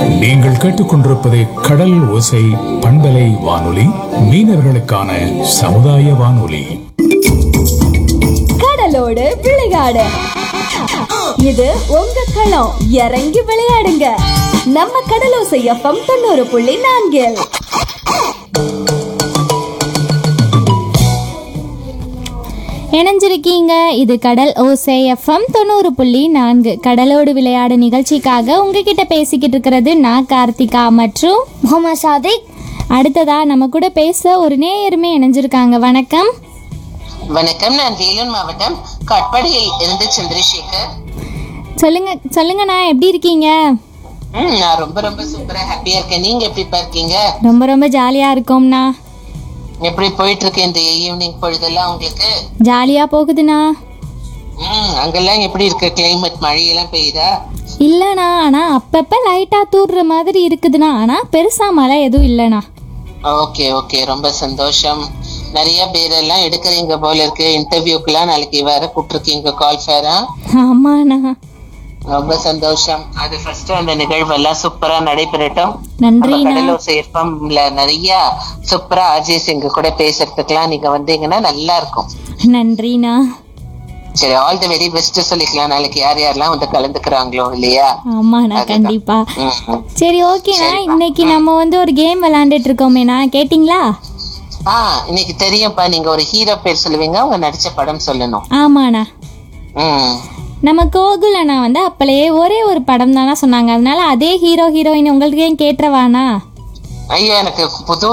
நீங்கள் கேட்டுக்கொண்டிருப்பது கடல் ஓசை பண்பலை வானொலி மீனவர்களுக்கான சமுதாய வானொலி கடலோடு விளையாடு இது உங்க களம் இறங்கி விளையாடுங்க நம்ம கடலோசை எஃப்எம் தொண்ணூறு புள்ளி நான்கில் இணைஞ்சிருக்கீங்க இது கடல் ஓசை எஃப்எம் தொண்ணூறு புள்ளி நான்கு கடலோடு விளையாடு நிகழ்ச்சிக்காக உங்ககிட்ட பேசிக்கிட்டு இருக்கிறது நான் கார்த்திகா மற்றும் முகமது சாதிக் அடுத்ததா நம்ம கூட பேச ஒரு நேயருமே இணைஞ்சிருக்காங்க வணக்கம் வணக்கம் நான் வேலூர் மாவட்டம் காட்பாடியில் இருந்து சந்திரசேகர் சொல்லுங்க சொல்லுங்கண்ணா எப்படி இருக்கீங்க ம், நான் ரொம்ப ரொம்ப சூப்பரா ஹாப்பியா இருக்கேன் நீங்க எப்படி இருக்கீங்க ரொம்ப ரொம்ப ஜாலியா இருக்கோம்ண்ணா எப்படி போயிட்டு இருக்கு இந்த ஈவினிங் பொழுதெல்லாம் உங்களுக்கு ஜாலியா போகுதுண்ணா ம் அங்கெல்லாம் எப்படி இருக்கு கிளைமேட் மழையெல்லாம் பெய்யுதா இல்லைண்ணா ஆனா அப்பப்ப லைட்டா தூடுற மாதிரி இருக்குதுண்ணா ஆனா பெருசா மழை எதுவும் இல்லைண்ணா ஓகே ஓகே ரொம்ப சந்தோஷம் நிறைய பேரெல்லாம் எடுக்கிறீங்க போல இருக்கு இன்டர்வியூக்கெல்லாம் நாளைக்கு வேற கூப்பிட்டுருக்கீங்க கால் ஃபேரா ஆமாண்ணா ரொம்ப சந்தோஷம் அது ஃபர்ஸ்ட் அந்த நிகழ்வெல்லாம் சூப்பரா நடைபெறட்டும் நம்ம நன்றிண்ணா கடலூர் சேர்ப்பம்ல நிறைய சூப்பரா ஆர்ஜிஎஸ் எங்க கூட பேசுறதுக்கெல்லாம் நீங்க வந்தீங்கன்னா நல்லா இருக்கும் நன்றிண்ணா சரி ஆல் தி வெரி பெஸ்ட் சொல்லிக்கலாம் நாளைக்கு யார் யாரெல்லாம் வந்து கலந்துக்கிறாங்களோ இல்லையா ஆமாண்ணா கண்டிப்பா ம், ம். சரி ஓகேண்ணா இன்னைக்கு நம்ம வந்து ஒரு கேம் விளையாண்டுட்டு இருக்கோமேண்ணா கேட்டிங்களா ஆ இன்னைக்கு தெரியும்ப்பா நீங்க ஒரு ஹீரோ பேர் சொல்லுவீங்க அவங்க நடிச்ச படம் சொல்லணும் ஆமாண்ணா ம் நம்ம கோகுல் அண்ணா வந்து அப்பளையே ஒரே ஒரு படம் தானே சொன்னாங்க அதனால அதே ஹீரோ ஹீரோயின் உங்களுக்கு ஏன் கேட்டுறவாண்ணா ஐயோ எனக்கு புது